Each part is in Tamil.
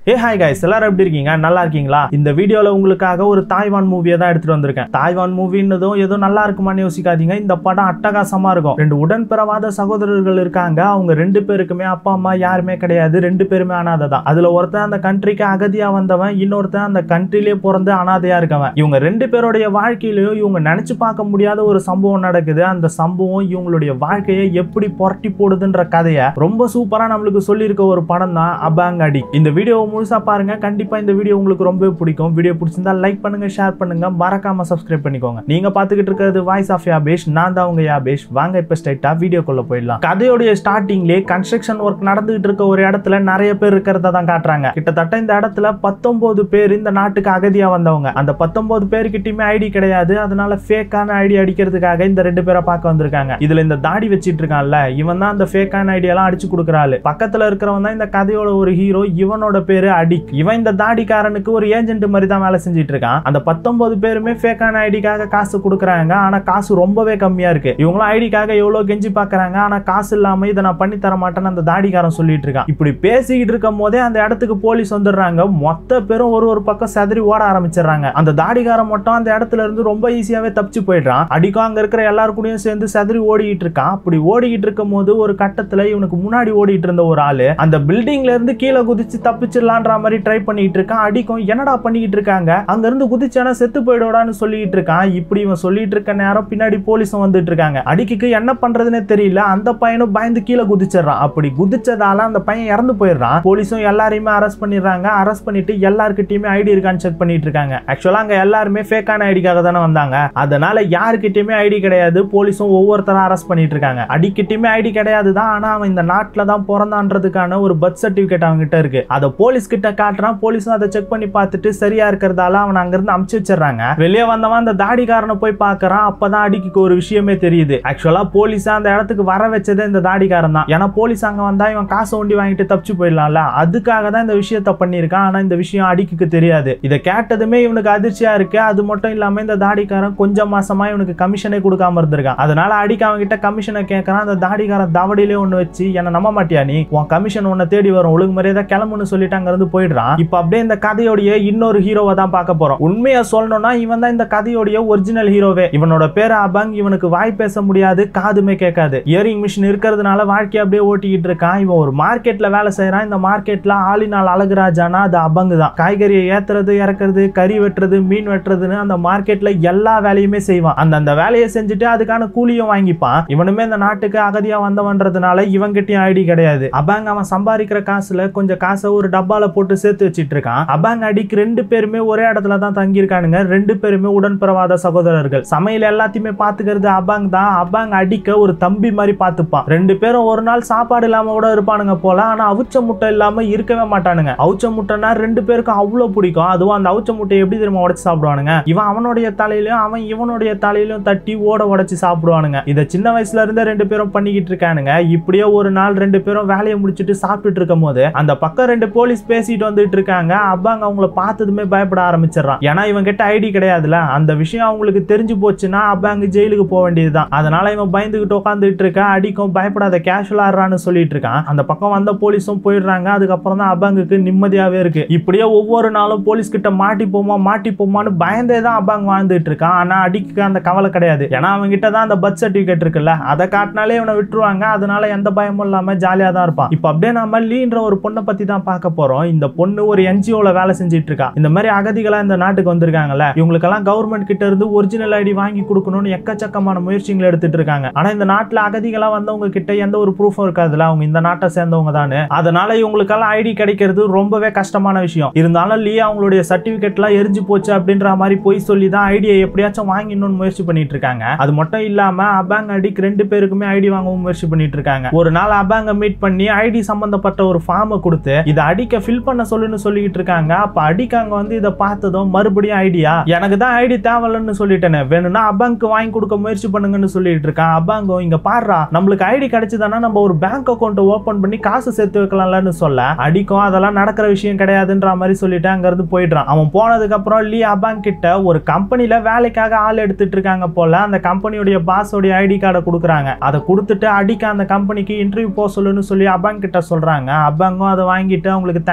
ஏ ஹாய் கைஸ் எல்லாரும் எப்படி இருக்கீங்க நல்லா இருக்கீங்களா இந்த வீடியோல உங்களுக்காக ஒரு தாய்வான் மூவியை தான் எடுத்துட்டு வந்திருக்கேன் தாய்வான் மூவின்னதும் ஏதோ நல்லா இருக்குமான்னு யோசிக்காதீங்க இந்த படம் அட்டகாசமா இருக்கும் ரெண்டு உடன்பிறவாத சகோதரர்கள் இருக்காங்க அவங்க ரெண்டு பேருக்குமே அப்பா அம்மா யாருமே கிடையாது ரெண்டு பேருமே அனாதை தான் அதுல ஒருத்தன் அந்த கண்ட்ரிக்கு அகதியா வந்தவன் இன்னொருத்தன் அந்த கண்ட்ரிலேயே பிறந்து அனாதையா இருக்கவன் இவங்க ரெண்டு பேருடைய வாழ்க்கையிலயும் இவங்க நினைச்சு பார்க்க முடியாத ஒரு சம்பவம் நடக்குது அந்த சம்பவம் இவங்களுடைய வாழ்க்கையை எப்படி புரட்டி போடுதுன்ற கதையை ரொம்ப சூப்பரா நம்மளுக்கு சொல்லியிருக்க ஒரு படம் தான் அபாங்கடி இந்த வீடியோவை முழுசா பாருங்க கண்டிப்பா இந்த வீடியோ உங்களுக்கு ரொம்பவே பிடிக்கும் வீடியோ பிடிச்சிருந்தா லைக் பண்ணுங்க ஷேர் பண்ணுங்க மறக்காம சப்ஸ்கிரைப் பண்ணிக்கோங்க நீங்க பாத்துக்கிட்டு இருக்கிறது வாய்ஸ் ஆஃப் யாபேஷ் நான் தான் உங்க யாபேஷ் வாங்க இப்ப ஸ்ட்ரைட்டா வீடியோக்குள்ள போயிடலாம் கதையோடைய ஸ்டார்டிங்லேயே கன்ஸ்ட்ரக்ஷன் ஒர்க் நடந்துகிட்டு இருக்க ஒரு இடத்துல நிறைய பேர் இருக்கிறத தான் காட்டுறாங்க கிட்டத்தட்ட இந்த இடத்துல பத்தொன்பது பேர் இந்த நாட்டுக்கு அகதியா வந்தவங்க அந்த பத்தொன்பது பேருக்கிட்டயுமே ஐடி கிடையாது அதனால ஃபேக்கான ஐடி அடிக்கிறதுக்காக இந்த ரெண்டு பேரை பார்க்க வந்திருக்காங்க இதுல இந்த தாடி வச்சிட்டு இருக்கான்ல இவன் தான் அந்த ஃபேக்கான ஐடி எல்லாம் அடிச்சு கொடுக்குறாள் பக்கத்துல இருக்கிறவன் தான் இந்த கதையோட ஒரு ஹீரோ இவனோட பேரு அடிக் இவன் இந்த தாடிக்காரனுக்கு ஒரு ஏஜென்ட் மாதிரி தான் வேலை செஞ்சுட்டு இருக்கான் அந்த பத்தொன்பது பேருமே ஃபேக்கான ஐடிக்காக காசு கொடுக்குறாங்க ஆனா காசு ரொம்பவே கம்மியா இருக்கு இவங்களும் ஐடிக்காக எவ்வளவு கெஞ்சி பாக்குறாங்க ஆனா காசு இல்லாம இதை நான் பண்ணி தர மாட்டேன்னு அந்த தாடிக்காரன் சொல்லிட்டு இருக்கான் இப்படி பேசிக்கிட்டு இருக்கும் போதே அந்த இடத்துக்கு போலீஸ் வந்துடுறாங்க மொத்த பேரும் ஒரு ஒரு பக்கம் செதறி ஓட ஆரம்பிச்சிடுறாங்க அந்த தாடிக்காரன் மட்டும் அந்த இடத்துல இருந்து ரொம்ப ஈஸியாவே தப்பிச்சு போயிடுறான் அடிக்கும் அங்க இருக்கிற எல்லாரு கூடயும் சேர்ந்து செதறி ஓடிக்கிட்டு இருக்கான் அப்படி ஓடிக்கிட்டு இருக்கும் போது ஒரு கட்டத்துல இவனுக்கு முன்னாடி ஓடிட்டு இருந்த ஒரு ஆளு அந்த பில்டிங்ல இருந்து கீழே குதிச்சு தப்பிச்சிடலான்ற மாதிரி ட்ரை பண்ணிட்டு இருக்கான் அடிக்கும் என்னடா பண்ணிக்கிட்டு இருக்காங்க அங்க இருந்து குதிச்சானா செத்து போயிடுவான்னு சொல்லிட்டு இருக்கான் இப்படி இவன் சொல்லிட்டு இருக்க நேரம் பின்னாடி போலீஸும் வந்துட்டு இருக்காங்க அடிக்கு என்ன பண்றதுன்னே தெரியல அந்த பையனும் பயந்து கீழே குதிச்சிடுறான் அப்படி குதிச்சதால அந்த பையன் இறந்து போயிடுறான் போலீஸும் எல்லாரையுமே அரெஸ்ட் பண்ணிடுறாங்க அரெஸ்ட் பண்ணிட்டு எல்லாருக்கிட்டையுமே ஐடி இருக்கான்னு செக் பண்ணிட்டு இருக்காங்க ஆக்சுவலா அங்க எல்லாருமே ஃபேக்கான ஐடிக்காக தானே வந்தாங்க அதனால யாருக்கிட்டயுமே ஐடி கிடையாது போலீஸும் ஒவ்வொருத்தரும் அரெஸ்ட் பண்ணிட்டு இருக்காங்க அடிக்கிட்டயுமே ஐடி கிடையாது தான் ஆனா அவன் இந்த நாட்டுல தான் பிறந்தான்றதுக்கான ஒரு பர்த் சர்டிபிகேட் அவங்க கிட்ட இருக்கு அதை போலீஸ் கிட்ட காட்டுறான் போலீஸும் அதை செக் பண்ணி பார்த்துட்டு சரியா இருக்கிறதால அவன் அங்கிருந்து அமுச்சு வச்சிடறாங்க வெளியே வந்தவன் அந்த தாடிக்காரனை போய் பார்க்கறான் அப்பதான் அடிக்கு ஒரு விஷயமே தெரியுது ஆக்சுவலா போலீஸ் அந்த இடத்துக்கு வர வச்சதே இந்த தாடிக்காரன் தான் ஏன்னா போலீஸ் அங்க வந்தா இவன் காசு ஒண்டி வாங்கிட்டு தப்பிச்சு போயிடலாம்ல அதுக்காக தான் இந்த விஷயத்த பண்ணியிருக்கான் ஆனா இந்த விஷயம் அடிக்கு தெரியாது இதை கேட்டதுமே இவனுக்கு அதிர்ச்சியா இருக்கு அது மட்டும் இல்லாம இந்த தாடிக்காரன் கொஞ்சம் மாசமா இவனுக்கு கமிஷனே கொடுக்காம இருந்திருக்கான் அதனால அடிக்க அவன் கிட்ட கமிஷனை கேட்கறான் அந்த தாடிக்காரன் தவடியிலே ஒண்ணு வச்சு என்ன நம்ப மாட்டியா நீ உன் கமிஷன் உன்னை தேடி வரும் ஒழுங்கு மரியாதை கிளம்புன்னு சொல்லிட்டு அங்க இருந்து போயிடுறான் இப்ப அப்படியே இந்த கதையோடைய இன்னொரு ஹீரோவை தான் பார்க்க போறோம் உண்மையா சொல்லணும்னா இவன் தான் இந்த கதையோடைய ஒரிஜினல் ஹீரோவே இவனோட பேரு அபங் இவனுக்கு வாய் பேச முடியாது காதுமே கேட்காது இயரிங் மிஷின் இருக்கிறதுனால வாழ்க்கையை அப்படியே ஓட்டிக்கிட்டு இருக்கான் இவன் ஒரு மார்க்கெட்ல வேலை செய்யறான் இந்த மார்க்கெட்ல ஆளினால் அழகுராஜானா அது அபங்கு தான் காய்கறியை ஏத்துறது இறக்குறது கறி வெட்டுறது மீன் வெட்டுறதுன்னு அந்த மார்க்கெட்ல எல்லா வேலையுமே செய்வான் அந்த அந்த வேலையை செஞ்சுட்டு அதுக்கான கூலியும் வாங்கிப்பான் இவனுமே இந்த நாட்டுக்கு அகதியா வந்தவன்றதுனால இவன்கிட்டயும் ஐடி கிடையாது அபாங் அவன் சம்பாதிக்கிற காசுல கொஞ்சம் காசை ஒரு டப்பால போட்டு சேர்த்து வச்சிட்டு இருக்கான் அபாங் அடிக்கு ரெண்டு பேருமே ஒரே இடத்துல தான் தங்கியிருக்கானுங்க ரெண்டு பேருமே உடன்பிறவாத சகோதரர்கள் சமையல் எல்லாத்தையுமே பாத்துக்கிறது அபாங் தான் அபாங் அடிக்க ஒரு தம்பி மாதிரி பார்த்துப்பான் ரெண்டு பேரும் ஒரு நாள் சாப்பாடு இல்லாம கூட இருப்பானுங்க போல ஆனா அவுச்ச முட்டை இல்லாம இருக்கவே மாட்டானுங்க அவுச்ச முட்டைனா ரெண்டு பேருக்கும் அவ்வளவு பிடிக்கும் அதுவும் அந்த அவுச்ச முட்டை எப்படி தெரியுமா உடைச்சு சாப்பிடுவானுங்க இவன் அவனுடைய தலையிலும் அவன் இவனுடைய தலையிலும் தட்டி ஓட உடைச்சு சாப்பிடுவானுங்க இதை சின்ன வயசுல இருந்தே ரெண்டு பேரும் பண்ணிக்கிட்டு இருக்கானுங்க இப்படியே ஒரு நாள் ரெண்டு பேரும் வேலையை முடிச்சிட்டு சாப்பிட்டுட்டு இருக்கும் போது அந்த பக்கம் ரெண்டு போலீஸ் பேசிட்டு வந்துட்டு இருக்காங்க அப்பாங்க அவங்கள பார்த்ததுமே பயப்பட ஆரம்பிச்சிடறான் ஏன்னா இவன் கிட்ட ஐடி கிடையாதுல அந்த விஷயம் அவங்களுக்கு தெரிஞ்சு போச்சுன்னா அப்பாங்க ஜெயிலுக்கு போக வேண்டியதுதான் அதனால இவன் பயந்துகிட்டு உட்காந்துட்டு இருக்கான் அடிக்கும் பயப்படாத கேஷுவலா இருறான்னு சொல்லிட்டு இருக்கான் அந்த பக்கம் வந்த போலீஸும் போயிடுறாங்க அதுக்கப்புறம் தான் அபாங்குக்கு நிம்மதியாவே இருக்கு இப்படியே ஒவ்வொரு நாளும் போலீஸ் கிட்ட மாட்டிப்போமா மாட்டிப்போமான்னு பயந்தே தான் அபாங் வாழ்ந்துட்டு இருக்கான் ஆனா அடிக்கு அந்த கவலை கிடையாது ஏன்னா அவன் கிட்ட தான் அந்த பர்த் சர்டிபிகேட் இருக்குல்ல அதை காட்டினாலே இவனை விட்டுருவாங்க அதனால எந்த பயமும் இல்லாம ஜாலியா தான் இருப்பான் இப்போ அப்படியே நாம லீன்ற ஒரு பொண்ணை பத்தி தான் பார்க்க போறோம் இந்த பொண்ணு ஒரு என்ஜிஓல வேலை செஞ்சுட்டு இருக்கா இந்த மாதிரி அகதிகளா இந்த நாட்டுக்கு வந்திருக்காங்கல்ல இவங்களுக்கெல்லாம் கவர்மெண்ட் கிட்ட இருந்து ஒரிஜினல் ஐடி வாங்கி கொடுக்கணும்னு எக்கச்சக்கமான முயற்சிகளை எடுத்துட்டு இருக்காங்க ஆனா இந்த நாட்டுல அகதிகளா வந்தவங்க கிட்ட எந்த ஒரு ப்ரூஃபும் இருக்காதுல்ல அவங்க இந்த நாட்டை சேர்ந்தவங்க தானே அதனால இவங்களுக்கெல்லாம் ஐடி கிடைக்கிறது ரொம்பவே கஷ்டமான விஷயம் இருந்தாலும் லீ அவங்களுடைய சர்டிபிகேட்லாம் எரிஞ்சு போச்சு அப்படின்ற மாதிரி போய் சொல்லி தான் ஐடியை எப்படியாச்சும் வாங்கிடணும்னு முயற்சி பண்ணிட்டு இருக்காங்க அது மட்டும் இல்லாம அபாங் அடிக்கு ரெண்டு பேருக்குமே ஐடி வாங்கவும் முயற்சி பண்ணிட்டு இருக்காங்க ஒரு நாள் அபாங்க மீட் பண்ணி ஐடி சம்பந்தப்பட்ட ஒரு ஃபார்மை கொடுத்து இதை அடிக்க ஃபில் பண்ண சொல்லுன்னு சொல்லிட்டு இருக்காங்க அப்ப அடிக்காங்க வந்து இதை பார்த்ததும் மறுபடியும் ஐடியா எனக்கு தான் ஐடி தேவையில்லைன்னு சொல்லிட்டேனே வேணும்னா அபாங்க்கு வாங்கி கொடுக்க முயற்சி பண்ணுங்கன்னு சொல்லிட்டு இருக்கான் அபாங்கோ இங்க பாடுறா நம்மளுக்கு ஐடி கிடைச்சதுன்னா நம்ம ஒரு பேங்க் அக்கௌண்ட் ஓபன் பண்ணி காசு சேர்த்து வைக்கலாம்லன்னு சொல்ல அடிக்கும் அதெல்லாம் நடக்கிற விஷயம் கிடையாதுன்ற மாதிரி சொல்லிட்டு அங்க இருந்து போயிடுறான் அவன் போனதுக்கு அப்புறம் லீ அபாங் கிட்ட ஒரு கம்பெனில வேலைக்காக ஆள் எடுத்துட்டு இருக்காங்க போல அந்த கம்பெனியுடைய பாஸோடைய ஐடி கார்டை கொடுக்குறாங்க அதை கொடுத்துட்டு அடிக்க அந்த கம்பெனிக்கு இன்டர்வியூ போக சொல்லுன்னு சொல்லி அபாங் கிட்ட சொல்றாங்க அபாங்கும் அதை வாங்கிட்டு அவங்களுக்கு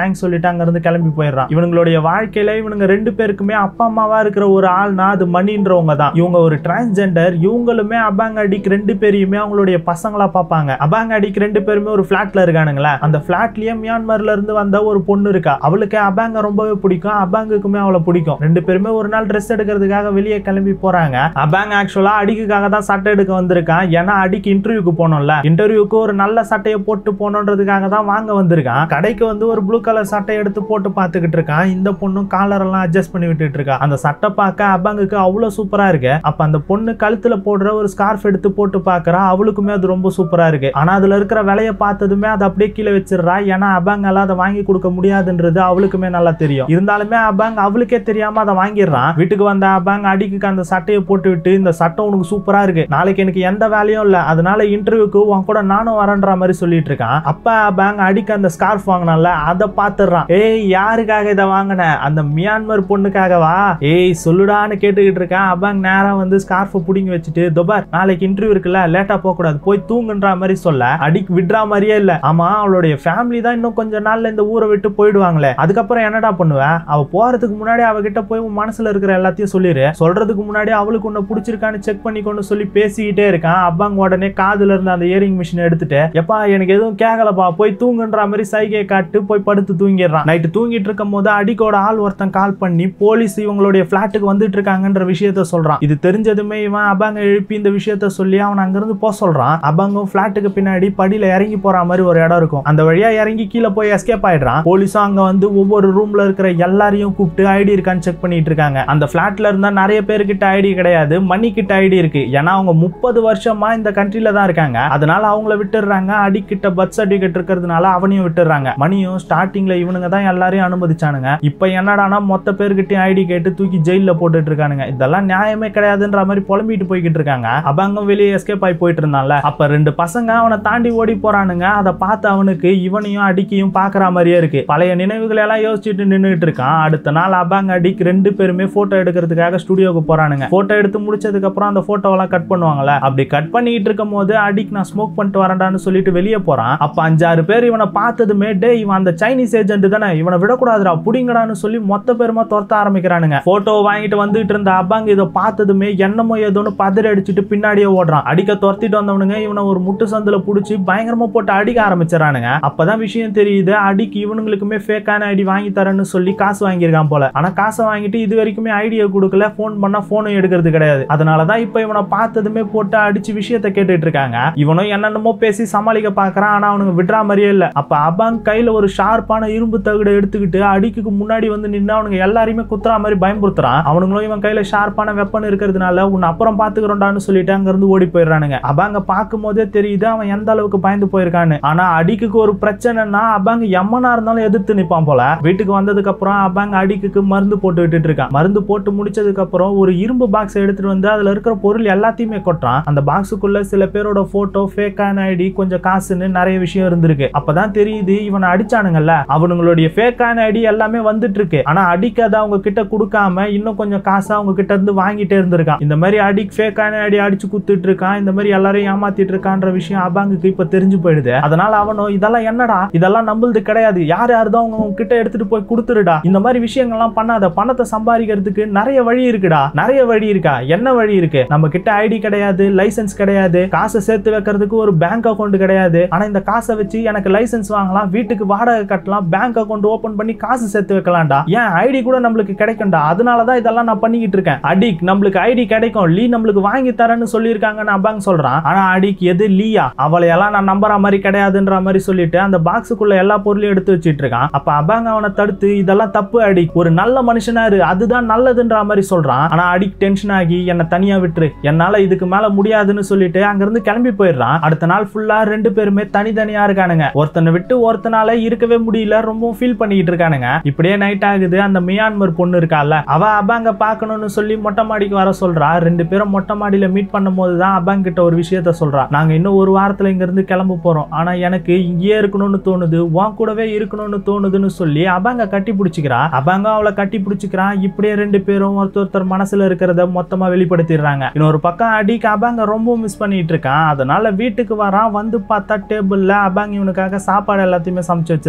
தேங்க்ஸ் சொல்லிட்டு அங்க இருந்து கிளம்பி போயிடுறான் இவனுங்களுடைய வாழ்க்கையில இவனுங்க ரெண்டு பேருக்குமே அப்பா அம்மாவா இருக்கிற ஒரு ஆள்னா அது மணின்றவங்க தான் இவங்க ஒரு டிரான்ஸ்ஜெண்டர் இவங்களுமே அபாங் அடிக்கு ரெண்டு பேரையுமே அவங்களுடைய பசங்களா பார்ப்பாங்க அபாங் அடிக்கு ரெண்டு பேருமே ஒரு பிளாட்ல இருக்கானுங்களே அந்த பிளாட்லயே மியான்மர்ல இருந்து வந்த ஒரு பொண்ணு இருக்கா அவளுக்கு அபாங்க ரொம்பவே பிடிக்கும் அபாங்குக்குமே அவளை பிடிக்கும் ரெண்டு பேருமே ஒரு நாள் ட்ரெஸ் எடுக்கிறதுக்காக வெளியே கிளம்பி போறாங்க அபாங் ஆக்சுவலா அடிக்குக்காக தான் சட்டை எடுக்க வந்திருக்கான் ஏன்னா அடிக்கு இன்டர்வியூக்கு போனோம்ல இன்டர்வியூக்கு ஒரு நல்ல சட்டையை போட்டு போனோன்றதுக்காக தான் வாங்க வந்திருக்கான் கடைக்கு வந்து ஒரு ப்ளூ கலர் சட்டை எடுத்து போட்டு பார்த்துக்கிட்டு இருக்கான் இந்த பொண்ணும் காலர் எல்லாம் அட்ஜஸ்ட் பண்ணி விட்டுட்டு இருக்கா அந்த சட்டை பார்க்க அபாங்குக்கு அவ்வளவு சூப்பரா இருக்கு அப்ப அந்த பொண்ணு கழுத்துல போடுற ஒரு ஸ்கார்ஃப் எடுத்து போட்டு பார்க்கறா அவளுக்குமே அது ரொம்ப சூப்பரா இருக்கு ஆனா அதுல இருக்கிற விலையை பார்த்ததுமே அதை அப்படியே கீழே வச்சிடுறா ஏன்னா அபாங்கால அதை வாங்கி கொடுக்க முடியாதுன்றது அவளுக்குமே நல்லா தெரியும் இருந்தாலுமே அபாங் அவளுக்கே தெரியாம அதை வாங்கிடுறான் வீட்டுக்கு வந்த அபாங் அடிக்கு அந்த சட்டையை போட்டு விட்டு இந்த சட்டை உனக்கு சூப்பரா இருக்கு நாளைக்கு எனக்கு எந்த வேலையும் இல்ல அதனால இன்டர்வியூக்கு உன் கூட நானும் வரேன்ற மாதிரி சொல்லிட்டு இருக்கான் அப்ப அபாங் அடிக்கு அந்த ஸ்கார்ஃப் வாங்கினால அதை பார்த்துடுறான் ஏய் யாருக்காக இதை வாங்கின அந்த மியான்மர் பொண்ணுக்காகவா ஏய் சொல்லுடான்னு கேட்டுக்கிட்டு இருக்கான் அபாங் நேரா வந்து ஸ்கார்ஃபை புடிங்கி வச்சுட்டு தொபார் நாளைக்கு இன்டர்வியூ இருக்குல்ல லேட்டா போக கூடாது போய் தூங்குன்ற மாதிரி சொல்ல அடிக்கு விடுற மாதிரியே இல்ல ஆமா அவளுடைய ஃபேமிலி தான் இன்னும் கொஞ்ச நாள்ல இந்த ஊரை விட்டு போயிடுவாங்களே அதுக்கப்புறம் என்னடா பண்ணுவ அவ போறதுக்கு முன்னாடி அவகிட்ட போய் உன் மனசுல இருக்கிற எல்லாத்தையும் சொல்லிடு சொல்றதுக்கு முன்னாடி அவளுக்கு உன்னை பிடிச்சிருக்கான்னு செக் பண்ணிக்கொண்டு சொல்லி பேசிக்கிட்டே இருக்கான் அப்பாங்க உடனே காதுல இருந்த அந்த இயரிங் மிஷின் எடுத்துட்டு எப்பா எனக்கு எதுவும் கேட்கலப்பா போய் தூங்குன்ற மாதிரி சைகையை காட்டு போய் படுத்து தூங்கிடுறான் நைட்டு தூங்கிட்டு இருக்கும் போது அடிக்கோட ஆள் ஒருத்தன் கால் பண்ணி போலீஸ் இவங்களுடைய பிளாட்டுக்கு வந்துட்டு இருக்காங்கன்ற விஷயத்த சொல்றான் இது தெரிஞ்சதுமே இவன் அபாங்க எழுப்பி இந்த விஷயத்த சொல்லி அவன் அங்கிருந்து போக சொல்றான் அபாங்கும் பிளாட்டுக்கு பின்னாடி படியில இறங்கி போற மாதிரி ஒரு இடம் இருக்கும் அந்த வழியா இறங்கி கீழே போய் எஸ்கேப் ஆயிடுறான் போலீஸும் அங்க வந்து ஒவ்வொரு ரூம்ல இருக்கிற எல்லாரையும் கூப்பிட்டு ஐடி இருக்கான்னு செக் பண்ணிட்டு இருக்காங்க அந்த பிளாட்ல இருந்தா நிறைய பேர்கிட்ட ஐடி கிடையாது மணி கிட்ட ஐடி இருக்கு ஏன்னா அவங்க முப்பது வருஷமா இந்த கண்ட்ரில தான் இருக்காங்க அதனால அவங்கள விட்டுடுறாங்க அடிக்கிட்ட பர்த் சர்டிபிகேட் இருக்கிறதுனால அவனையும் விட்டுடுறாங்க மணியும் ஸ்டார்டிங்ல இவனுங்க தான் எல்லாரையும் அனுமதிச்சானுங்க இப்போ என்னடானா மொத்த பேர்கிட்டயும் ஐடி கேட்டு தூக்கி ஜெயில போட்டுட்டு இருக்கானுங்க இதெல்லாம் நியாயமே கிடையாதுன்ற மாதிரி புலம்பிட்டு போய்கிட்டு இருக்காங்க அபங்கம் வெளியே எஸ்கேப் ஆகி போயிட்டு இருந்தான்ல அப்ப ரெண்டு பசங்க அவனை தாண்டி ஓடி போறானுங்க அதை பார்த்து அவனுக்கு இவனையும் அடிக்கையும் பாக்குற மாதிரியே இருக்கு பழைய நினைவுகளை எல்லாம் யோசிச்சுட்டு நின்றுட்டு இருக்கான் அடுத்த நாள் அபாங் அடிக் ரெண்டு பேருமே போட்டோ எடுக்கிறதுக்காக ஸ்டுடியோக்கு போறானுங்க போட்டோ எடுத்து முடிச்சதுக்கு அப்புறம் அந்த போட்டோவெல்லாம் கட் பண்ணுவாங்கல்ல அப்படி கட் பண்ணிட்டு இருக்கும் போது அடிக் நான் ஸ்மோக் பண்ணிட்டு வரேன்டான்னு சொல்லிட்டு வெளியே போறான் அப்ப அஞ்சாறு பேர் இவனை பார்த்ததுமே டே இவன் அந்த சைனீஸ் ஏஜென்ட் தானே இவனை விடக்கூடாதுடா புடிங்கடான்னு சொல்லி மொத்த பேருமா துரத்த ஆரம்பிக்கிறானுங்க போட்டோ வாங்கிட்டு வந்துட்டு இருந்த அபாங் இதை பார்த்ததுமே என்னமோ ஏதோன்னு பதறி அடிச்சுட்டு பின்னாடியே ஓடுறான் அடிக்க துரத்திட்டு வந்தவனுங்க இவனை ஒரு முட்டு சந்துல புடிச்சு பயங்கரமா போட்டு அடிக்க ஆரம்பிச்சிடறானுங்க அப்பதான் விஷயம் தெரியுது அடிக்கு இவனுங்களுக்குமே ஃபேக்கான ஐடி வாங்கி தரேன்னு சொல்லி காசு வாங்கியிருக்கான் போல ஆனா காசை வாங்கிட்டு இது வரைக்குமே ஐடியா கொடுக்கல ஃபோன் பண்ணா போனும் எடுக்கிறது கிடையாது அதனாலதான் இப்ப இவனை பார்த்ததுமே போட்டு அடிச்சு விஷயத்த கேட்டுட்டு இருக்காங்க இவனும் என்னென்னமோ பேசி சமாளிக்க பாக்குறான் ஆனா அவனுங்க விடுற மாதிரியே இல்ல அப்ப அபாங் கையில ஒரு ஷார்ப்பான இரும்பு தகுடை எடுத்துக்கிட்டு அடிக்கு முன்னாடி வந்து நின்று அவனுங்க எல்லாரையுமே குத்துறா மாதிரி பயன்படுத்துறான் அவனுங்களும் இவன் கையில ஷார்ப்பான வெப்பன் இருக்கிறதுனால உன்னை அப்புறம் பாத்துக்கிறோம்டான்னு சொல்லிட்டு அங்க இருந்து ஓடி போயிடுறானுங்க அபாங்க பார்க்கும் போதே தெரியுது அவன் எந்த அளவுக்கு பயந்து போயிருக்கான்னு ஆனா அடிக்குக்கு ஒரு பிரச்சனைனா அபாங்க எம்மனா இருந்தாலும் எதிர்த்து நிப்பான் போல வீட்டுக்கு வந்ததுக்கு அப்புறம் அபாங்க அடிக்குக்கு மருந்து போட்டு விட்டுட்டு இருக்கான் மருந்து போட்டு முடிச்சதுக்கு அப்புறம் ஒரு இரும்பு பாக்ஸ் எடுத்துட்டு வந்து அதுல இருக்கிற பொருள் எல்லாத்தையுமே கொட்டுறான் அந்த பாக்ஸுக்குள்ள சில பேரோட போட்டோ ஃபேக்கான ஐடி கொஞ்சம் காசுன்னு நிறைய விஷயம் இருந்திருக்கு அப்பதான் தெரியுது இவனை அடிச்சானுங்கல்ல அவனுங்களுடைய ஃபேக்கான ஐடி எல்லாமே வந்துட்டு இருக்கு ஆனா அடிக்காத அவங்க கிட்ட கொடுக்காம இன்னும் கொஞ்சம் காசு அவங்க கிட்ட இருந்து வாங்கிட்டே இருந்திருக்கான் இந்த மாதிரி அடி ஃபேக்கான ஐடி அடிச்சு குத்துட்டு இருக்கான் இந்த மாதிரி எல்லாரையும் ஏமாத்திட்டு இருக்கான்ற விஷயம் அபாங்குக்கு இப்ப தெரிஞ்சு போயிடுது அதனால அவனும் இதெல்லாம் என்னடா இதெல்லாம் நம்மளது கிடையாது யார் யார் தான் அவங்க கிட்ட எடுத்துட்டு போய் கொடுத்துருடா இந்த மாதிரி விஷயங்கள்லாம் பண்ணாத பணத்தை சம்பாதிக்கிறதுக்கு நிறைய வழி இருக்குடா நிறைய வழி இருக்கா என்ன வழி இருக்கு நம்ம கிட்ட ஐடி கிடையாது லைசென்ஸ் கிடையாது காசை சேர்த்து வைக்கிறதுக்கு ஒரு பேங்க் அக்கௌண்ட் கிடையாது ஆனா இந்த காசை வச்சு எனக்கு லைசென்ஸ் வாங்கலாம் வீட்டுக்கு வாடகை கட்டலாம் பேங்க் அக்கௌண்ட் ஓபன் பண்ணி காசு சேர்த்து வைக்கலாம்டா ஏன் ஐடி கூட நம்மளுக்கு கிடைக்கும்டா அதனாலதான் இதெல்லாம் நான் பண்ணிக்கிட்டு இருக்கேன் அடிக் நம்மளுக்கு ஐடி கிடைக்கும் லீ நம்மளுக்கு வாங்கி தரேன்னு சொல்லியிருக்காங்கன்னு அபாங் சொல்றான் ஆனா அடிக் எது லீயா அவளை எல்லாம் நான் நம்புற மாதிரி கிடையாதுன்ற மாதிரி சொல்லிட்டு அந்த பாக்ஸுக்குள்ள எல்லா பொருளையும் எடுத்து வச்சிட்டு இருக்கான் அப்ப அபாங் அவனை தடுத்து இதெல்லாம் தப்பு அடி ஒரு நல்ல மனுஷனா இரு அதுதான் நல்லதுன்ற மாதிரி சொல்றான் ஆனா அடிக் டென்ஷன் ஆகி என்னை தனியா விட்டுரு என்னால இதுக்கு மேல முடியாதுன்னு சொல்லிட்டு அங்கிருந்து கிளம்பி போயிடுறான் அடுத்த நாள் ஃபுல்லா ரெண்டு பேருமே தனித்தனியா இருக்கானுங்க ஒருத்தனை விட்டு ஒருத்தனால இருக்கவே முடியல ரொம்ப ஃபீல் பண்ணிக்கிட்டு இருக்கானுங்க இப்படியே நைட் ஆகுது அந்த மியான்மர் பொண்ணு இருக்கால அவ அபாங்க பார்க்கணும்னு சொல்லி மொட்டை மாடிக்கு வர சொல்றா ரெண்டு பேரும் மொட்டை மாடியில மீட் பண்ணும்போது தான் அபாங் கிட்ட ஒரு விஷயத்த சொல்றா நாங்க இன்னும் ஒரு வாரத்துல இங்க இருந்து கிளம்ப போறோம் ஆனா எனக்கு இங்கேயே இருக்கணும்னு தோணுது உன் கூடவே இருக்கணும்னு தோணுதுன்னு சொல்லி அபாங்க கட்டி பிடிச்சிக்கிறா அபாங்க அவளை கட்டி பிடிச்சிக்கிறான் இப்படியே ரெண்டு பேரும் ஒருத்தர் ஒருத்தர் மனசுல இருக்கிறத மொத்தமா வெளிப்படுத்திடுறாங்க இன்னொரு பக்கம் அடிக்கு அபாங்க ரொம்ப மிஸ் பண்ணிட்டு இருக்கான் அதனால வீட்டுக்கு வரான் வந்து பார்த்தா டேபிள்ல அபாங் இவனுக்காக சாப்பாடு எல்லாத்தையுமே சமைச்சு வச்சிருக்கான் இவன்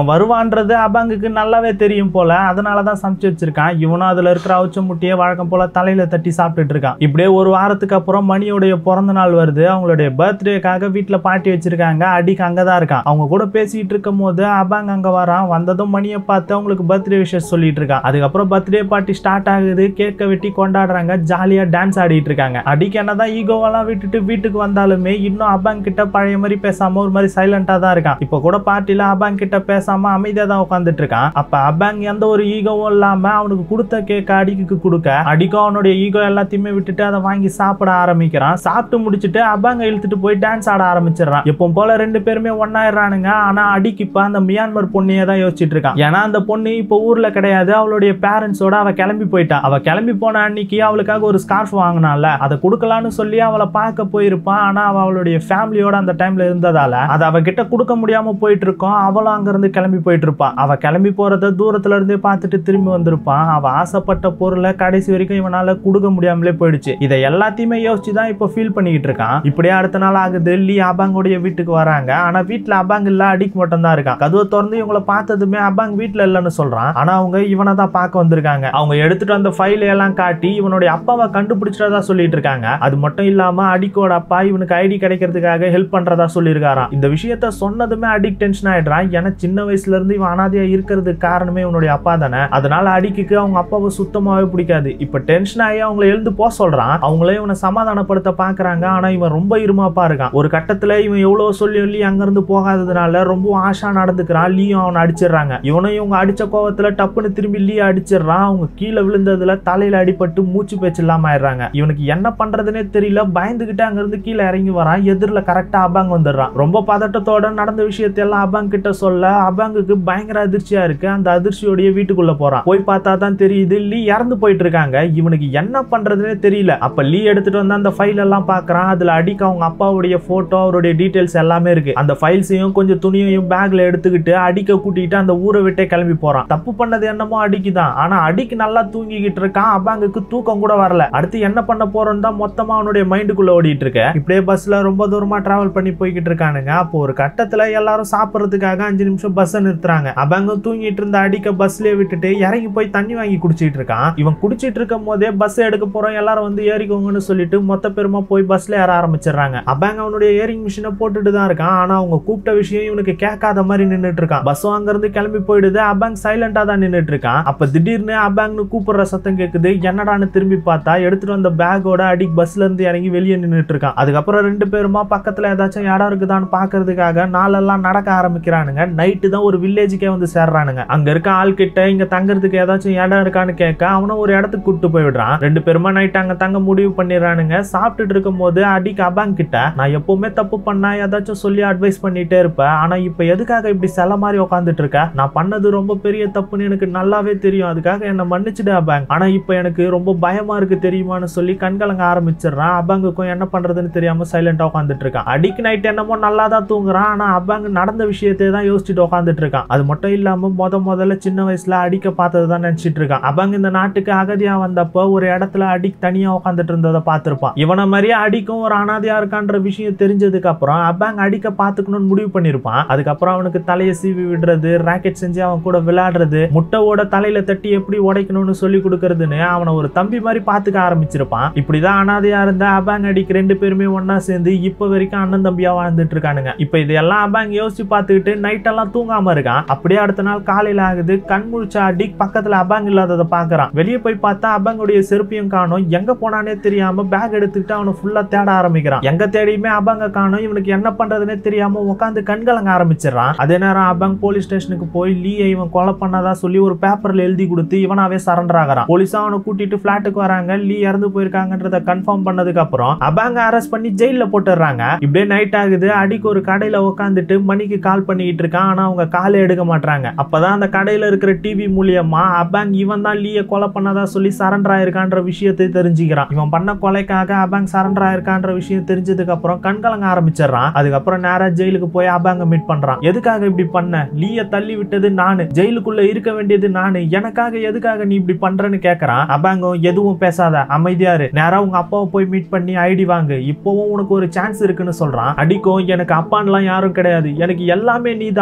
இவன் வருவான்றது அபாங்குக்கு நல்லாவே தெரியும் போல அதனால தான் சமைச்சு வச்சிருக்கான் இவனும் அதுல இருக்கிற அவுச்ச முட்டையை வழக்கம் போல தலையில தட்டி சாப்பிட்டுட்டு இருக்கான் இப்படியே ஒரு வாரத்துக்கு அப்புறம் மணியோடைய பிறந்த நாள் வருது அவங்களுடைய பர்த்டேக்காக வீட்டுல பார்ட்டி வச்சிருக்காங்க அடிக்கு அங்கதான் இருக்கான் அவங்க கூட பேசிட்டு இருக்கும் போது அபாங் அங்க வரான் வந்ததும் மணியை பார்த்து அவங்களுக்கு பர்த்டே விஷஸ் சொல்லிட்டு இருக்கான் அதுக்கப்புறம் பர்த்டே பார்ட்டி ஸ்டார்ட் ஆகுது கேக்க வெட்டி கொண்டாடுறாங்க ஜாலியா டான்ஸ் ஆடிட்டு இருக்காங்க அடிக்கு என்னதான் ஈகோவெல்லாம் விட்டுட்டு வீட்டுக்கு வந்தாலுமே இன்னும் அபாங் கிட்ட பழைய மாதிரி பேசாம ஒரு மாதிரி சைலண்டா தான் இருக்கான் இப்போ கூட பார்ட்டில அபாங் கிட்ட பேசாம அமைதியா தான் உட்காந்துட்டு இருக்கான் அப்ப அபாங் எந்த ஒரு ஈகோவும் இல்லாம அவனுக்கு கொடுத்த கேக்க அடிக்கு கொடுக்க அடிக்கும் அவனுடைய ஈகோ எல்லாத்தையுமே விட்டுட்டு அதை வாங்கி சாப்பிட ஆரம்பிக்கிறான் சாப்பிட்டு முடிச்சுட்டு அபாங்க இழுத்துட்டு போய் டான்ஸ் ஆட ஆரம்பிச்சிடறான் எப்போ போல ரெண்டு பேருமே ஒன்னாயிடுறானுங்க ஆனா அடிக்கு இப்ப அந்த மியான்மர் பொண்ணையே தான் யோசிச்சுட்டு இருக்கான் ஏன்னா அந்த பொண்ணு இப்போ ஊர்ல கிடையாது அவளுடைய பேரண்ட்ஸோட அவ கிளம்பி போயிட்டா அவ கிளம்பி போன அன்னைக்கு அவளுக்காக ஒரு ஸ்கார்ஃப் வாங்கினால அதை கொடுக்கலான்னு சொல்லி அவளை பார்க்க போயிருப்பான் ஆனா அவ அவளுடைய ஃபேமிலியோட அந்த டைம்ல இருந்ததால அதை அவ கிட்ட கொடுக்க முடியாம போயிட்டு இருக்கோம் அவளும் அங்கிருந்து கிளம்பி போயிட்டு இருப்பான் அவ கிளம்பி போறத தூரத்துல இருந்தே பார்த்துட்டு திரும்பி வந்திருப்பான் அவ ஆசைப்பட்ட பொருளை கடைசி வரைக்கும் இவனால கொடுக்க முடியாமலே போயிடுச்சு இதை எல்லாத்தையுமே யோசிச்சு தான் இப்போ ஃபீல் பண்ணிக்கிட்டு இருக்கான் இப்படியே அடுத்த நாள் ஆகுது லீ அபாங்கோடைய வீட்டுக்கு வராங்க ஆனா வீட்டுல அபாங் இல்ல அடிக்கு மட்டும் தான் இருக்கான் கதவை திறந்து இவங்கள பார்த்ததுமே அபாங் வீட்டுல இல்லைன்னு சொல்றான் ஆனா அவங்க இவனை தான் பார்க்க வந்திருக்காங்க அவங்க எடுத்துட்டு வந்த ஃபைல் எல்லாம் காட்டி இவனுடைய அப்பாவை கண்டுபிடிச்சிட்டதா சொல்லிட்டு இருக்காங்க அது மட்டும் இல்லாம அடிக்கோட அப்பா இவனுக்கு ஐடி கிடைக்கிறதுக்காக ஹெல்ப் பண்றதா சொல்லியிருக்காராம் இந்த விஷயத்த சொன்னதுமே அடிக் டென்ஷன் ஆயிடுறான் ஏன்னா சின்ன வயசுல இருந்து இவன் அனாதையா இருக்கிறதுக்கு காரணமே இவனுடைய அப்பா தானே அதனால அடிக்கு அவங்க அப்பாவை சுத்தமாவே பிடிக்காது இப்ப டென்ஷன் ஆகி அவங்கள எழுந்து போக சொல்றான் அவங்களே இவனை சமாதானப்படுத்த பாக்குறாங்க ஆனா இவன் ரொம்ப இருமாப்பா இருக்கான் ஒரு கட்டத்துல இவன் எவ்வளவு சொல்லி சொல்லி அங்கிருந்து போகாததுனால ரொம்ப ஆஷா நடந்துக்கிறான் லீயும் அவனை அடிச்சிடுறாங்க இவனும் இவங்க அடிச்ச கோவத்துல டப்புன்னு திரும்பி லீ அடிச்சிடுறான் அவங்க கீழே விழுந்ததுல தலையில அடிபட்டு மூச்சு பேச்சு இல்லாம ஆயிடுறாங்க இவனுக்கு என்ன பண்றதுனே தெரியல பயந்துகிட்டு அங்கிருந்து கீழே இறங்கி வரான் எதிரில் கரெக்டா அபாங் வந்துடுறான் ரொம்ப பதட்டத்தோட நடந்த விஷயத்தையெல்லாம் அபாங் கிட்ட சொல்ல அபாங்குக்கு பயங்கர அதிர்ச்சியா இருக்கு அந்த அதிர்ச்சியோடைய வீட்டுக்குள்ள போறான் போய் பார்த்தா தான் தெரியுது லீ இறந்து போயிட்டு இருக்காங்க இவனுக்கு என்ன பண்றதுனே தெரியல அப்ப லீ எடுத்துட்டு வந்து அந்த ஃபைல் எல்லாம் பாக்குறான் அதுல அடிக்க அவங்க அப்பாவுடைய போட்டோ அவருடைய டீடைல்ஸ் எல்லாமே இருக்கு அந்த ஃபைல்ஸையும் கொஞ்சம் துணியையும் பேக்ல எடுத்துக்கிட்டு அடிக்க கூட்டிட்டு அந்த ஊரை விட்டே கிளம்பி போறான் தப்பு பண்ணது என்னமோ அடிக்குதான் ஆனா அடிக்கு நல்லா தூங்கிக்கிட்டு இருக்கான் அபாங்குக்கு தூக்கம் கூட வரல அடுத்து என்ன பண்ண போறோம்னு தான் மொத்தமா அவனுடைய மைண்டுக்குள்ள ஓடிட்டு இருக்க இப்படியே பஸ்ல ரொம்ப தூரமா டிராவல் பண்ணி போய்கிட்டு இருக்கானுங்க அப்போ ஒரு கட்டத்துல எல்லாரும் சாப்பிடுறதுக்காக அஞ்சு நிமிஷம் பஸ் நிறுத்துறாங்க அபாங்கும் தூங்கிட்டு இருந்த அடிக்க பஸ்லயே விட்டுட்டு இறங்கி போய் தண்ணி வாங்கி குடிச்சிட்டு இருக்கான் இவன் குடிச்சிட்டு இருக்கும் போதே பஸ் எடுக்க போறோம் எல்லாரும் வந்து ஏறிக்கோங்கன்னு சொல்லிட்டு மொத்த பேருமா போய் பஸ்ல ஏற ஆரம்பிச்சிடுறாங்க அபாங் அவனுடைய ஏரிங் மிஷினை போட்டுட்டு தான் இருக்கான் ஆனா அவங்க கூப்பிட்ட விஷயம் இவனுக்கு கேட்காத மாதிரி நின்னுட்டு இருக்கான் பஸ்ஸும் அங்க இருந்து கிளம்பி போயிடுது அபாங் சைலண்டா தான் நின்னுட்டு இருக்கான் அப்ப திடீர்னு அபாங்னு கூப்பிடுற சத்தம் கேக்குது என்னடான்னு திரும்பி பார்த்தா எடுத்துட்டு வந்த பேக்கோட அடி பஸ்ல இருந்து இறங்கி வெளியே நின்னுட்டு இருக்கான் அதுக்கப்புறம் ரெண்டு பேருமா பக்கத்துல ஏதாச்சும் இடம் இருக்குதான்னு பாக்குறதுக்காக நாளெல்லாம் நடக்க ஆரம்பிக்கிறானுங்க நைட்டு தான் ஒரு வில்லேஜுக்கே வந்து சேர்றானுங்க அங்க இருக்க ஆள் கிட்ட இங்க தங்குறதுக்கு ஏதாச்சும் இடம் இருக்கான்னு கேட்க அவனும் ஒரு இடத்துக்கு கூட்டு போய் விடுறான் ரெண்டு பேருமா நைட் அங்க தங்க முடிவு பண்ணிடுறானுங்க சாப்பிட்டுட்டு இருக்கும் போது அடிக்கு அபாங் கிட்ட நான் எப்பவுமே தப்பு பண்ணா ஏதாச்சும் சொல்லி அட்வைஸ் பண்ணிட்டே இருப்பேன் ஆனா இப்ப எதுக்காக இப்படி சில மாதிரி உட்காந்துட்டு இருக்க நான் பண்ணது ரொம்ப பெரிய தப்புன்னு எனக்கு நல்லாவே தெரியும் அதுக்காக என்ன மன்னிச்சுடு அபாங் ஆனா இப்ப எனக்கு ரொம்ப பயமா இருக்கு தெரியுமான்னு சொல்லி கண்கலங்க ஆரம்பிச்சிடுறான் அபாங்குக்கும் என்ன பண்றதுன்னு தெரியாம சைலண்டா உட்காந்துட்டு இருக்கான் அடிக்கு நைட் என்னமோ நல்லா தான் தூங்குறான் ஆனா அபாங் நடந்த விஷயத்தை தான் யோசிச்சுட்டு உட்காந்துட்டு இருக்கான் அது மட்டும் இல்லாம முத முதல்ல சின்ன வயசுல அடிக்க பார்த்தது தான் நினைச்சிட்டு இருக்கான் அபாங் இந்த நாட்டுக்கு அகதியா வந்தப்போ ஒரு இடத்துல அடி தனியா உட்காந்துட்டு இருந்ததை பார்த்திருப்பான் இவனை மாதிரியே அடிக்கும் ஒரு அனாதையா இருக்கான்ற விஷயம் தெரிஞ்சதுக்கு அப்புறம் அபாங் அடிக்க பாத்துக்கணும்னு முடிவு பண்ணிருப்பான் அதுக்கப்புறம் அவனுக்கு தலையை சீவி விடுறது ராக்கெட் செஞ்சு அவன் கூட விளையாடுறது முட்டையோட தலையில தட்டி எப்படி உடைக்கணும்னு சொல்லி கொடுக்கறதுன்னு அவனை ஒரு தம்பி மாதிரி பாத்துக்க ஆரம்பிச்சிருப்பான் இப்படிதான் அனாதையா இருந்த அபாங் அடிக்கு ரெண்டு பேருமே ஒன்னா சேர்ந்து இப்ப வரைக்கும் அண்ணன் தம்பியா வாழ்ந்துட்டு இருக்கானுங்க இப்ப இதெல்லாம் அபாங் யோசிச்சு பார்த்துக்கிட்டு நைட் எல்லாம் தூங்காம இருக்கான் அப்படியே அடுத்த நாள் காலையில ஆகுது கண் முழிச்ச அடிக் பக்கத்துல அபாங் இல்லாததை பாக்குறான் வெளியே போய் பார்த்தா அபாங்குடைய செருப்பையும் காணும் எங்க போனானே தெரியாம பேக் எடுத்துக்கிட்டு அவனை ஃபுல்லா தேட ஆரம்பிக்கிறான் எங்க தேடியுமே அபாங்க காணும் இவனுக்கு என்ன பண்றதுன்னே தெரியாம உட்காந்து கண்கலங்க ஆரம்பிச்சிடறான் அதே நேரம் அபாங் போலீஸ் ஸ்டேஷனுக்கு போய் லீயை இவன் கொலை பண்ணதா சொல்லி ஒரு பேப்பர்ல எழுதி கொடுத்து இவனாவே சரண்டர் ஆகிறான் போலீஸ் அவனை கூட்டிட்டு பிளாட்டுக்கு வராங்க லீ இறந்து போயிருக்காங்கன்றத கன்ஃபார்ம் பண்ணதுக்கு அப்புறம் அபாங்க அரெஸ்ட் பண்ணி ஜெயில போட்டுடுறாங்க இப்படியே நைட் ஆகுது அடிக்கு ஒரு கடையில உட்காந்துட்டு மணிக்கு கால் பண்ணிக்கிட்டு இருக்கான் ஆனா அவங்க காலை எடுக்க மாட்டாங்க அப்பதான் அந்த கடையில இருக்கிற டிவி மூலியமா அபாங் இவன் தான் லீய கொலை பண்ணதா சொல்லி சரண்டர் ஆயிருக்கான்ற விஷயத்தை தெரிஞ்சுக்கிறான் இவன் பண்ண கொலைக்காக அபாங் சரண்டர் ஆயிருக்கான்ற விஷயம் தெரிஞ்சதுக்கு அப்புறம் கண்கலங்க ஆரம்பிச்சிடுறான் அதுக்கப்புறம் நேரா ஜெயிலுக்கு போய் அபாங்க மீட் பண்றான் எதுக்காக இப்படி பண்ண லீய தள்ளி விட்டது நானு ஜெயிலுக்குள்ள இருக்க வேண்டியது நானு எனக்காக எதுக்காக நீ இப்படி பண்றேன்னு கேக்குறான் அபாங்கம் எதுவும் பேசாத அமைதியா இரு நேரா உங்க அப்பாவை போய் மீட் பண்ணி ஐடி வாங்கு இப்போவும் உனக்கு ஒரு சான்ஸ் இருக்குன்னு சொல்றான் அடிக்கும் எனக்கு அப்பான்லாம் யாரும் கிடையாது எனக்கு எல்லாமே நீ தான் இங்க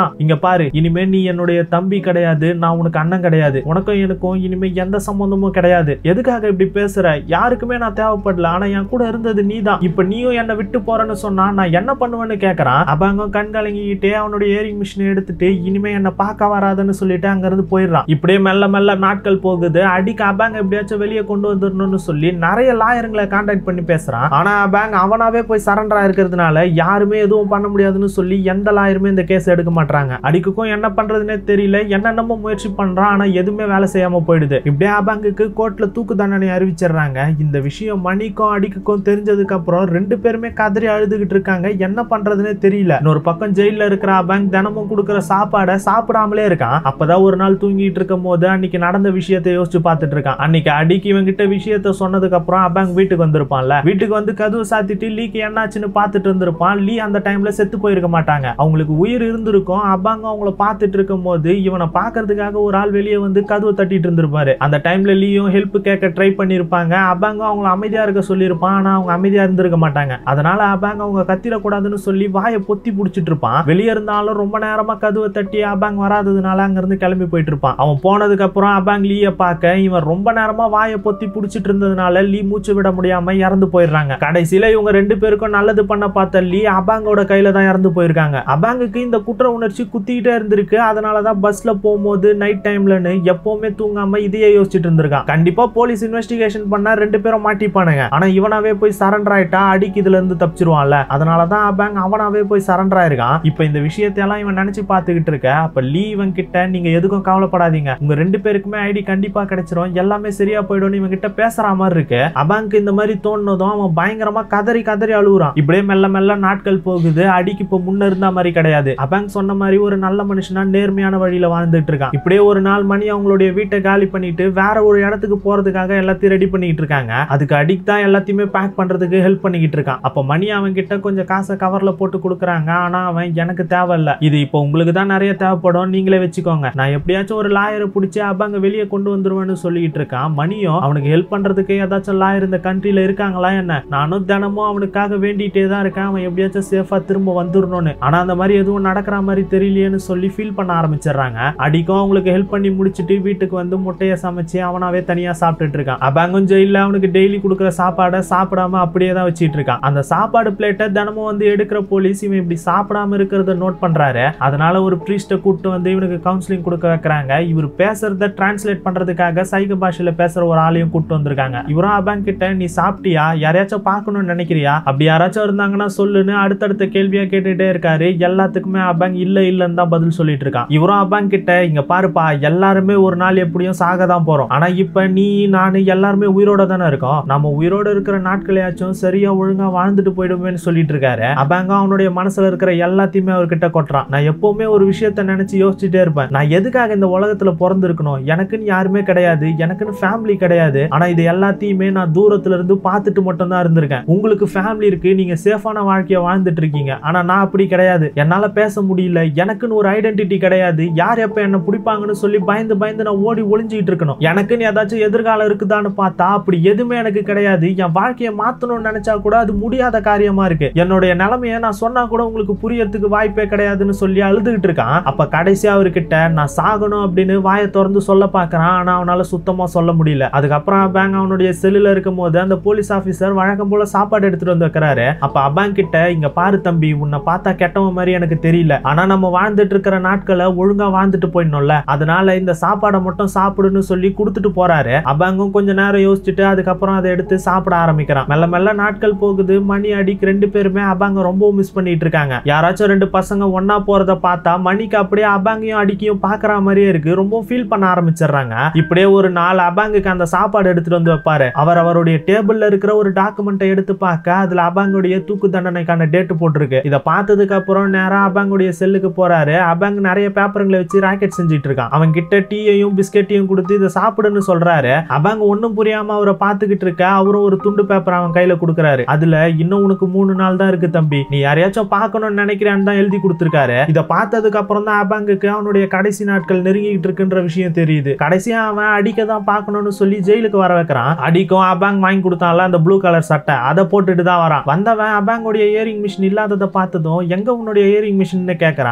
பாரு இனிமே நீ என்னுடைய தம்பி கிடையாது நான் உனக்கு அண்ணன் கிடையாது உனக்கும் எனக்கும் இனிமே எந்த சம்பந்தமும் கிடையாது எதுக்காக இப்படி பேசுற யாருக்குமே நான் தேவைப்படல ஆனா என் கூட இருந்தது நீதான் இப்ப நீயும் என்னை விட்டு போறேன்னு சொன்னா நான் என்ன பண்ணுவேன்னு கேக்குறான் அபாங்கம் கண் கலங்கிக்கிட்டே அவனுடைய ஏரிங் மிஷினை எடுத்துட்டு இனிமே என்ன பார்க்க வராதுன்னு சொல்லிட்டு அங்க இருந்து போயிடுறான் இப்படியே மெல்ல மெல்ல நாட்கள் போகுது அடிக்க அபாங்க எப்படியாச்சும் வெளியே கொண்டு வந்துடணும்னு சொல்லி நிறைய லாயருங்களை கான்டாக்ட் பண்ணி பேசுறான் ஆனா அபாங் அவனாவே போய் சரண்டரா இருக்கிறதுனால யாருமே எதுவும் பண்ண முடியாதுன்னு சொல்லி எந்த லாயருமே இந்த கேஸ் எடுக்க மாட்டாங்க அடிக்குக்கும் என்ன பண்றதுன்னே தெரியல என்னென்னமோ முயற்சி பண்றான் ஆனா எதுவுமே வேலை செய்யாம போயிடுது இப்படியே அபாங்குக்கு கோர்ட்ல தூக்கு தண்டனை அறிவிச்சிடுறாங்க இந்த விஷயம் மணிக்கும் அடிக்குக்கும் தெரிஞ்சதுக்கு அப்புறம் ரெண்டு பேருமே கதறி அழுதுகிட்டு இருக்காங்க என்ன பண்றதுன்னே தெரியல இன்னொரு பக்கம் ஜெயில இருக்கிற அபாங் தினமும் கொடுக்குற சாப்பாடை சாப்பிடாமலே இருக்கான் அப்பதான் ஒரு நாள் தூங்கிட்டு இருக்கும் போது அன்னைக்கு நடந்த விஷயத்தை யோசிச்சு பார்த்துட்டு இருக்கான் அன்னைக்கு அடிக்கு இவங்கிட்ட விஷயத்த சொன்னதுக்கு அப்புறம் அபாங் வீட்டுக்கு வந்திருப்பான்ல வீட்டுக்கு வந்து கதவு சாத்திட்டு லீக்கு என்னாச்சுன்னு பார்த்துட்டு இருந்திருப்பான் லீ அந்த டைம்ல செத்து போயிருக்க மாட்டாங்க அவங்களுக்கு உயிர் இருந்திருக்கும் அபாங்க அவங்கள பார்த்துட்டு இருக்கும் போது இவனை பார்க்கறதுக்காக ஒரு ஆள் வெளியே வந்து கதவை தட்டிட்டு இருந்திருப்பாரு அந்த டைம்ல லீயும் ஹெல்ப் கேட்க ட்ரை பண்ணிருப்பாங்க அபாங்க அவங்கள அமைதியா இருக்க சொல்லியிருப்பான் ஆனா அவங்க அமைதியா இருந்திருக்க மாட்டாங்க அதனால அபாங்க அவங்க கத்திரக்கூடாதுன்னு சொல்லி வாயை பொத்தி பிடிச்சிட்டு இருப்பான் வெளியே இருந்தாலும் ரொம்ப நேரமா கதவை தட்டி அபாங் வராததுனால அங்க இருந்து கிளம்பி போயிட்டு இருப்பான் அவன் போனதுக்கு அப்புறம் அபாங் லீய பார்க்க இவன் ரொம்ப நேரமா வாயை பொத்தி பிடிச்சிட்டு இருந்ததுனால லீ மூச்சு விட முடியாம இறந்து போயிடுறாங்க கடைசியில இவங்க ரெண்டு பேருக்கும் நல்லது பண்ண பார்த்த லீ அபாங்கோட கையில தான் இறந்து போயிருக்காங்க அபாங்குக்கு இந்த குற்ற உணர்ச்சி குத்திக்கிட்டே இருந்திருக்கு அதனாலதான் பஸ்ல போகும்போது நைட் டைம்லன்னு எப்பவுமே தூங்காம இதையே யோசிச்சுட்டு இருந்திருக்கான் கண்டிப்பா போலீஸ் இன்வெஸ்டிகேஷன் பண்ணா ரெண்டு பேரும் மாட்டிப்பானுங்க ஆனா இவனாவே போய் சரண்டர் ஆயிட்டா அடிக்கு இதுல இருந்து தப்பிச்சிருவான்ல அதனாலதான் அபாங் அவனாவே போய் சரண்டர் ஆயிருக்கான் இப்ப இந்த விஷயத்தையெல்லாம் இவன் நினைச்சு பார்த்துக்கிட்டு இருக்க அப்ப லீ இவன் கிட்ட நீங்க எதுக்கும் கவலைப்படாதீங்க உங்க ரெண்டு பேருக்குமே ஐடி கண்டிப்பா கிடைச்சிரும் எல்லாமே சரியா போயிடும் இவன் கிட்ட பேசுற மாதிரி இருக்கு அபாங்க்கு இந்த மாதிரி தோணுனதும் அவன் பயங்கரமா கதறி கதறி அழுகுறான் இப்படியே மெல்ல மெல்ல நாட்கள் போகுது அடிக்கு இப்ப முன்ன இருந்த மாதிரி கிடையாது அபாங் சொன்ன மாதிரி ஒரு நல்ல மனுஷனா நேர்மையான வழியில வாழ்ந்துட்டு இருக்கான் இப்படியே ஒரு நாள் மணி அவங்களுடைய வீட்டை காலி பண்ணிட்டு வேற ஒரு இடத்துக்கு போறதுக்காக எல்லாத்தையும் ரெடி பண்ணிட்டு இருக்காங்க அதுக்கு அடிக் தான் எல்லாத்தையுமே பேக் பண்றதுக்கு ஹெல்ப் பண்ணிக்கிட்டு இருக்கான் அப்ப மணி அவன் கிட்ட கொஞ்சம் காசை கவர்ல போட்டு கொடுக்குறாங்க ஆனா அவன் எனக்கு தேவையில்ல இது இப்போ உங்களுக்கு தான் நிறைய தேவைப்படும் நீங்களே வச்சுக்கோங்க நான் எப்படியாச்சும் ஒரு லாயரை பிடிச்சி அப்பாங்க வெளியே கொண்டு வந்துருவேன்னு சொல்லிட்டு இருக்கான் மணியும் அவனுக்கு ஹெல்ப் பண்றதுக்கு ஏதாச்சும் லாயர் இந்த கண்ட்ரில இருக்காங்களா என்ன நானும் தினமும் அவனுக்காக வேண்டிட்டே தான் இருக்கேன் அவன் எப்படியாச்சும் சேஃபா திரும்ப வந்துடணும்னு ஆனா அந்த மாதிரி எதுவும் நடக்கிற மாதிரி தெரியலையேன்னு சொல்லி ஃபீல் பண்ண ஆரம்பிச்சிடுறாங்க அடிக்கும் அவங்களுக்கு ஹெல்ப் பண்ணி முடிச்சிட்டு வீட்டுக்கு வந்து முட்டையை சமைச்சு அவனாவே தனியா சாப்பிட்டுட்டு இருக்கான் அப்பாங்கும் ஜெயில அவனுக்கு டெய்லி கொடுக்குற சாப்பாடை சாப்பிடாம அப்படியே தான் வச்சிட்டு இருக்கான் அந்த சாப்பாடு பிளேட்டை தினமும் வந்து எடுக்கிற போலீஸ் இவன் இப்படி சாப்பிடாம இருக்கிறத நோட் பண்றாரு அதனால ஒரு ப்ரீஸ்ட்டை கூப்பிட்டு வந்து இவனுக்கு கவுன்சிலிங் கொடுக்க வைக்கிறாங்க இவர் பேசுறத டிரான்ஸ்லேட் பண்றதுக்காக சைக பாஷையில பேசுற ஒரு ஆளையும் கூப்பிட்டு வந்திருக்காங்க இவரும் அபாங் கிட்ட நீ சாப்பிட்டியா யாரையாச்சும் பார்க்கணும்னு நினைக்கிறியா அப்படி யாராச்சும் இருந்தாங்கன்னா சொல்லுன்னு அடுத்தடுத்த கேள்வியா கேட்டுட்டே இருக்காரு எல்லாத்துக்குமே அபாங் இல்ல இல்லன்னு தான் பதில் சொல்லிட்டு இருக்கான் இவரும் அபாங் கிட்ட இங்க பாருப்பா எல்லாருமே ஒரு நாள் எப்படியும் சாக தான் போறோம் ஆனா இப்ப நீ நானு எல்லாருமே உயிரோட தானே இருக்கோம் நம்ம உயிரோட இருக்கிற நாட்களையாச்சும் சரியா ஒழுங்கா வாழ்ந்துட்டு போயிடுவேன்னு சொல்லிட்டு இருக்காரு அபாங்க அவனுடைய மனசுல இருக்கிற எல்லாத்தையுமே அவர்கிட்ட கொட்டுறான் நான் எப்பவுமே ஒரு விஷயத்த நினைச்சு யோசிச்சுட்டே இருப்பேன் நான் எதுக்காக இந்த உலகத்துல பிறந்திருக்கணும் எனக்குன்னு யாருமே கிடையாது எனக்குன்னு ஃபேமிலி கிடையாது ஆனா இது எல்லாத்தையுமே நான் தூரத்துல இருந்து பார்த்துட்டு மட்டும் தான் இருந்திருக்கேன் உங்களுக்கு ஃபேமிலி இருக்கு நீங்க சேஃபான வாழ்க்கைய வாழ்ந்துட்டு இருக்கீங்க ஆனா நான் அப்படி கிடையாது என்னால பேச முடியல எனக்குன்னு ஒரு ஐடென்டிட்டி கிடையாது யார் எப்ப என்ன பிடிப்பாங்கன்னு சொல்லி பயந்து பயந்து நான் ஓடி ஒளிஞ்சுக்கிட்டு இருக்கணும் எனக்குன்னு ஏதாச்சும் எதிர்காலம் இருக்குதான்னு பார்த்தா அப்படி எதுவுமே எனக்கு கிடையாது என் வாழ்க்கையை மாத்தணும்னு நினைச்சா கூட அது முடியாத காரியமா இருக்கு என்னுடைய நிலைமைய நான் சொன்னா கூட உங்களுக்கு புரியறதுக்கு வாய்ப்பே கிடையாதுன்னு சொல்லி அழுதுகிட்டு இருக்கான் அப்ப கடைசியா அவர்கிட்ட நான் சாகணும் அப்படின்னு வாயை திறந்து சொல்ல பார்க்கறான் ஆனா அவனால சுத்தமா சொல்ல முடியல அதுக்கப்புறம் அபாங் அவனுடைய செல்லுல இருக்கும் போது அந்த போலீஸ் ஆபீசர் வழக்கம் போல சாப்பாடு எடுத்துட்டு வந்து வைக்கிறாரு அப்ப அபாங் கிட்ட இங்க பாரு தம்பி உன்னை பார்த்தா கெட்டவன் மாதிரி எனக்கு தெரியல ஆனா நம்ம வாழ்ந்துட்டு இருக்கிற நாட்களை ஒழுங்கா வாழ்ந்துட்டு போயிடணும்ல அதனால இந்த சாப்பாடை மட்டும் சாப்பிடுன்னு சொல்லி கொடுத்துட்டு போறாரு அபாங்கும் கொஞ்ச நேரம் யோசிச்சுட்டு அதுக்கப்புறம் அதை எடுத்து சாப்பிட ஆரம்பிக்கிறான் மெல்ல மெல்ல நாட்கள் போகுது மணி அடிக்கு ரெண்டு பேருமே அபாங்க ரொம்ப மிஸ் பண்ணிட்டு இருக்காங்க யாராச்சும் ரெண்டு பசங்க ஒன்னா போறத பார்த்தா மணிக்கு அப்படியே அபாங்கையும் அடிக்கையும் பாக்குற மாதிரியே இருக்கு ரொம்ப ஃபீல் பண்ண ஆரம்பிச்சிடுறாங்க இப்படியே ஒரு நாள் அபாங்குக்கு அந்த சாப்பாடு எடுத்துட்டு வந்து வைப்பாரு அவர் அவருடைய டேபிள்ல இருக்கிற ஒரு டாக்குமெண்ட்டை எடுத்து பார்க்க அதுல அபாங்குடைய தூக்கு தண்டனைக்கான டேட் போட்டிருக்கு இதை பார்த்ததுக்கு அப்புறம் நேரா அபாங்குடைய செல்லுக்கு போறாரு அபாங் நிறைய பேப்பருங்களை வச்சு ராக்கெட் செஞ்சுட்டு இருக்கான் அவன் கிட்ட டீயையும் பிஸ்கெட்டையும் கொடுத்து இதை சாப்பிடுன்னு சொல்றாரு அபாங் ஒண்ணும் புரியாம அவரை பார்த்துக்கிட்டு இருக்க அவரும் ஒரு துண்டு பேப்பர் அவன் கையில கொடுக்குறாரு அதுல இன்னும் உனக்கு மூணு நாள் தான் இருக்கு தம்பி நீ யாரையாச்சும் பார்க்கணும்னு நினைக்கிறேன்னு தான் எழுதி கொடுத்துருக்காரு இதை பார்த்ததுக்கு அப்புறம் தான் அபாங்குக்கு அவனுடைய கடைசி நாட்கள் நெருங்கிட்டு இருக்குன்ற விஷயம் தெரியுது கடைசியா அவன் அடிக்க தான் பார்க்கணும்னு சொல்லி ஜெயிலுக்கு வர வைக்கிறான் அடிக்கும் அபாங் வாங்கி கொடுத்தான்ல அந்த ப்ளூ கலர் சட்டை அதை போட்டுட்டு தான் வரான் வந்தவன் அபாங்குடைய இயரிங் மிஷின் இல்லாததை பார்த்ததும் எங்க உன்னுடைய இயரிங் மிஷின் கேட்கறான் அபாங்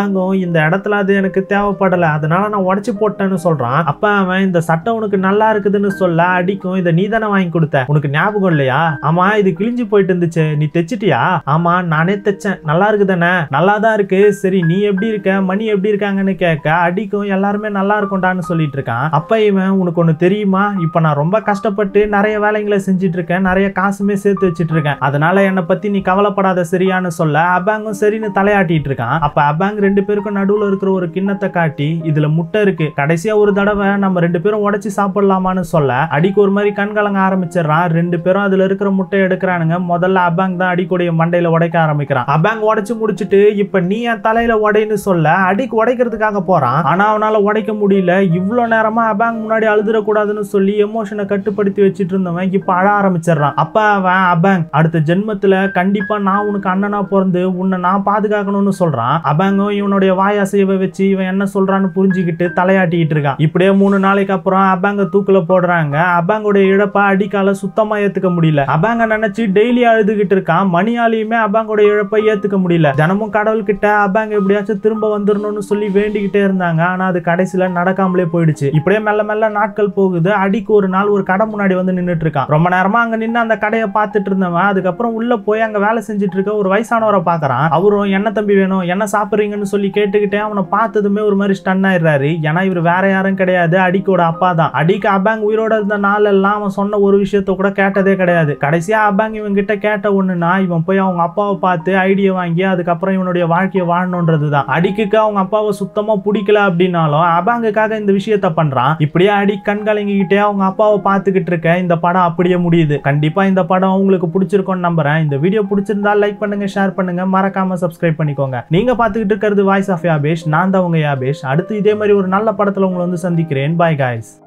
அபாங்கும் இந்த இடத்துல அது எனக்கு தேவைப்படல அதனால நான் உடைச்சு போட்டேன்னு சொல்றான் அப்ப அவன் இந்த சட்டை உனக்கு நல்லா இருக்குதுன்னு சொல்ல அடிக்கும் இதை நீ தானே வாங்கி கொடுத்த உனக்கு ஞாபகம் இல்லையா ஆமா இது கிழிஞ்சு போயிட்டு இருந்துச்சு நீ தைச்சிட்டியா ஆமா நானே தைச்சேன் நல்லா இருக்கு தானே நல்லா தான் இருக்கு சரி நீ எப்படி இருக்க மணி எப்படி இருக்காங்கன்னு கேட்க அடிக்கும் எல்லாருமே நல்லா இருக்கும்டான்னு சொல்லிட்டு இருக்கான் அப்ப இவன் உனக்கு ஒண்ணு தெரியுமா இப்ப நான் ரொம்ப கஷ்டப்பட்டு நிறைய வேலைங்களை செஞ்சுட்டு இருக்கேன் நிறைய காசுமே சேர்த்து வச்சிட்டு இருக்கேன் அதனால என்னை பத்தி நீ கவலைப்படாத சரியான்னு சொல்ல அபாங்கும் சரின்னு தலையாட்டிட்டு இருக்கான் அப்ப அபாங் ரெண்டு பேருக்கும் நடுவுல இருக்கிற ஒரு கிண்ணத்தை காட்டி இதுல முட்டை இருக்கு கடைசியா ஒரு தடவை நம்ம ரெண்டு பேரும் உடைச்சு சாப்பிடலாமான்னு சொல்ல அடிக்கு ஒரு மாதிரி கண் கலங்க ஆரம்பிச்சிடுறான் ரெண்டு பேரும் அதுல இருக்கிற முட்டை எடுக்கிறானுங்க முதல்ல அபாங் தான் அடிக்குடைய மண்டையில உடைக்க ஆரம்பிக்கிறான் அபாங் உடைச்சு முடிச்சிட்டு இப்ப நீ என் தலையில உடைன்னு சொல்ல அடிக்கு உடைக்கிறதுக்காக போறான் ஆனா அவனால உடைக்க முடியல இவ்வளவு நேரமா அபாங் முன்னாடி அழுதுறக்கூடாதுன்னு சொல்லி எமோஷனை கட்டுப்படுத்தி வச்சிட்டு இருந்தவன் இப்ப அழ ஆரம்பிச்சிடுறான் அப்ப அவன் அபாங் அடுத்த ஜென்மத்துல கண்டிப்பா நான் உனக்கு அண்ணனா பிறந்து உன்னை நான் பாதுகாக்கணும்னு சொல்றான் அபாங்கும் இவனுடைய வாய் அசைவை வச்சு இவன் என்ன சொல்றான்னு புரிஞ்சுக்கிட்டு தலையாட்டிக்கிட்டு இருக்கான் இப்படியே மூணு நாளைக்கு அப்புறம் அபாங்க தூக்குல போடுறாங்க அபாங்கோட இழப்ப அடிக்கால சுத்தமா ஏத்துக்க முடியல அபாங்க நினைச்சு டெய்லி அழுதுகிட்டு இருக்கான் மணியாலையுமே அபாங்கோட இழப்பை ஏத்துக்க முடியல தினமும் கடவுள் கிட்ட அபாங்க எப்படியாச்சும் திரும்ப வந்துடணும்னு சொல்லி வேண்டிக்கிட்டே இருந்தாங்க ஆனா அது கடைசியில நடக்காமலே போயிடுச்சு இப்படியே மெல்ல மெல்ல நாட்கள் போகுது அடிக்கு ஒரு நாள் ஒரு கடை முன்னாடி வந்து நின்னுட்டு இருக்கான் ரொம்ப நேரமா அங்க நின்று அந்த கடையை பார்த்துட்டு இருந்தவன் அதுக்கப்புறம் உள்ள போய் அங்க வேலை செஞ்சுட்டு இருக்க ஒரு வயசானவரை பாக்குறான் அவரும் என்ன தம்பி வேணும் என்ன சாப்பிடுறீங்கன்னு சொல்லி கேட்டுக்கிட்டே அவனை பார்த்ததுமே ஒரு மாதிரி ஸ்டன் ஆயிடுறாரு ஏன்னா இவர் வேற யாரும் கிடையாது அடிக்கோட அப்பா தான் அடிக்கு அபாங் உயிரோட இருந்த நாள் எல்லாம் அவன் சொன்ன ஒரு விஷயத்த கூட கேட்டதே கிடையாது கடைசியா அபாங் இவன் கிட்ட கேட்ட ஒண்ணுனா இவன் போய் அவங்க அப்பாவை பார்த்து ஐடியா வாங்கி அதுக்கப்புறம் இவனுடைய வாழ்க்கையை வாழணுன்றது தான் அடிக்குக்கு அவங்க அப்பாவை சுத்தமா பிடிக்கல அப்படின்னாலும் அபாங்குக்காக இந்த விஷயத்த பண்றான் இப்படியே அடி கண் கலங்கிக்கிட்டே அவங்க அப்பாவை பார்த்துக்கிட்டு இருக்க இந்த படம் அப்படியே முடியுது கண்டிப்பா இந்த படம் உங்களுக்கு பிடிச்சிருக்கும்னு நம்புறேன் இந்த வீடியோ பிடிச்சிருந்தா லைக் பண்ணுங்க ஷேர் பண்ணுங்க மறக்காம சப்ஸ்கிரைப் பண்ணிக்கோங்க நீங்க பார்த்துக்கிட்டு இருக்கிறது வாய்ஸ் ஆஃப் யாபேஷ் நான் தான் உங்க யாபேஷ் அடுத்து இதே மாதிரி ஒரு நல்ல படத்துல உங்களை வந்து சந்திக்கிறேன் பாய் காய்ஸ்